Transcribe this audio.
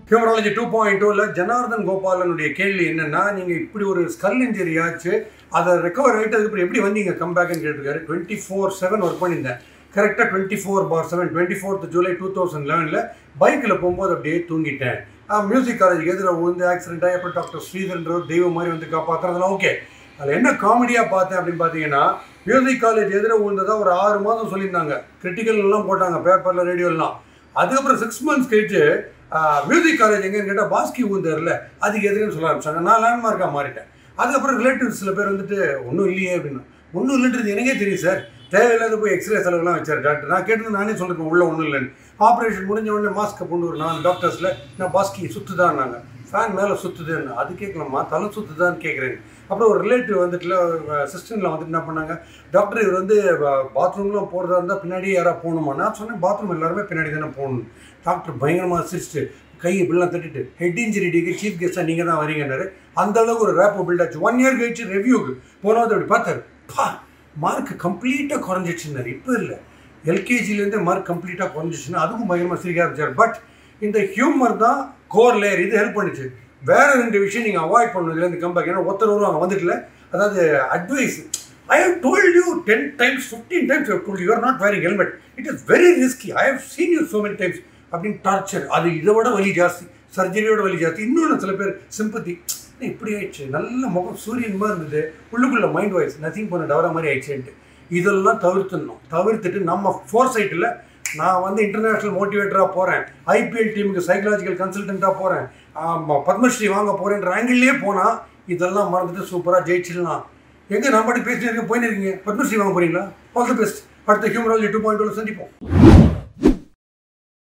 humourology two point டூவில் ஜனார்தன் கோபாலனுடைய கேள்வி என்னன்னா நீங்கள் இப்படி ஒரு ஸ்கல் இன்ஜரி ஆச்சு அதை ரெக்கவர் ஆகிட்டு அதுக்கப்புறம் எப்படி வந்தீங்க கம்பேக்னு கேட்டிருக்காரு டுவெண்ட்டி ஃபோர் செவன் ஒர்க் பண்ணியிருந்தேன் கரெக்டாக டுவெண்ட்டி ஃபோர் பார் seven twenty fourth July two thousand லெவனில் பைக்கில் போகும்போது அப்படியே தூங்கிட்டேன் மியூசிக் காலேஜ் எதிராக விழுந்து ஆக்சிடென்ட் ஆகி அப்புறம் டாக்டர் ஸ்ரீதர்ன்ற தெய்வம் மாதிரி வந்து காப்பாற்றுறதுலாம் ஓகே அதில் என்ன காமெடியாக பார்த்தேன் அப்படின்னு பார்த்தீங்கன்னா மியூசிக் காலேஜ் எதிராக விழுந்ததா ஒரு ஆறு மாதம் சொல்லியிருந்தாங்க கிரிட்டிக்கல் எல்லாம் போட்டாங்க பேப்பரில் ரேடியோலாம் அதுக்கப்புறம் சிக்ஸ் மந்த்ஸ் கழிச்சு மியூசிக் காலேஜ் எங்கன்னு கேட்டால் பாஸ்கி ஊந்தார்ல அதுக்கு எதிர்ன்னு சொல்ல ஆரம்பிச்சாங்க நான் லேண்ட்மார்க்காக மாறிட்டேன் அதுக்கப்புறம் ரிலேட்டிவ்ஸ் சில பேர் வந்துட்டு ஒன்றும் இல்லையே அப்படின்னு ஒன்றும் இல்லைன்றது எனக்கே தெரியும் சார் தேவையில்லாத போய் எக்ஸ்ரே செலவுலாம் வச்சார் டாக்டர் நான் கேட்டது நானே சொல்லிருக்கேன் உள்ள ஒன்றும் இல்லைன்னு ஆப்ரேஷன் முடிஞ்ச உடனே மாஸ்க்கை கொண்டு ஒரு நான் டாக்டர்ஸில் நான் பாஸ்கி சுற்றுதான்னாங்க ஃபேன் மேலே சுற்றுதுன்னு அது கேட்கலாமா தலை சுற்றுதான்னு கேட்குறேன் அப்புறம் ஒரு ரிலேட்டிவ் வந்துட்டுல சிஸ்டரில் வந்துட்டு என்ன பண்ணாங்க டாக்டர் இவர் வந்து பாத்ரூம்லாம் போகிறதா இருந்தால் பின்னாடியே யாராவது போகணுமா நான் சொன்னேன் பாத்ரூம் எல்லாருமே பின்னாடி தானே போகணும் டாக்டர் பயங்கரமாக சிரிச்சிட்டு கை இப்படிலாம் தட்டிட்டு ஹெட் இன்ஜுரி டிக்கு சீஃப் கெஸ்ட்டாக நீங்கள் தான் வரீங்கன்னாரு அந்த அளவுக்கு ஒரு ரேப்போ பில்ட் ஆச்சு ஒன் இயர் கழிச்சு ரெவ்யூக்கு போனது அப்படி பார்த்தாரு பா மார்க் கம்ப்ளீட்டாக குறைஞ்சிச்சுன்னாரு இப்போ இல்லை எல்கேஜிலேருந்தே மார்க் கம்ப்ளீட்டாக குறைஞ்சிச்சுன்னா அதுக்கும் பயங்கரமாக சிரிக்க ஆரம்பிச்சார் பட் இந்த ஹியூமர் தான் கோர் லேயர் இது ஹெல்ப் பண்ணுச்சு வேற ரெண்டு விஷயம் நீங்கள் அவாய்ட் பண்ணதுல இந்த கம்பேக் ஏன்னா ஒருத்தர் வருவாங்க வந்துட்டுல அதாவது advice I have told you ten times fifteen times have told you are not wearing helmet it is very risky I have seen you so many times அப்படின்னு டார்ச்சர் அது இதை விட வலி ஜாஸ்தி சர்ஜரியோட வலி ஜாஸ்தி இன்னொன்று சில பேர் சிம்பத்தி இப்படி ஆயிடுச்சு நல்ல முகம் சூரியன் மாதிரி இருந்தது உள்ளுக்குள்ள மைண்ட் வாய்ஸ் நத்திங் பண்ண டவரா மாதிரி ஆயிடுச்சுன்ட்டு இதெல்லாம் தவிர்த்துடணும் தவிர்த்துட்டு நம்ம ஃபோர் சைட்டில் நான் வந்து இன்டர்நேஷ்னல் மோட்டிவேட்டராக போகிறேன் ஐபிஎல் டீமுக்கு சைக்கலாஜிக்கல் கன்சல்டண்ட்டாக போகிறேன் பத்மஸ்ரீ வாங்க போகிறேன்ற ஆங்கிள்லேயே போனால் இதெல்லாம் மறந்துட்டு சூப்பராக ஜெயிச்சிடலாம் எங்கே நான் பாட்டு பேசிட்டு இருக்கேன் போயின்னு இருக்கீங்க பத்மஸ்ரீ வாங்க போகிறீங்களா ஆல் தி பெஸ்ட் அடுத்த ஹியூமராலஜி டூ பாயிண்ட் சந்திப்போம்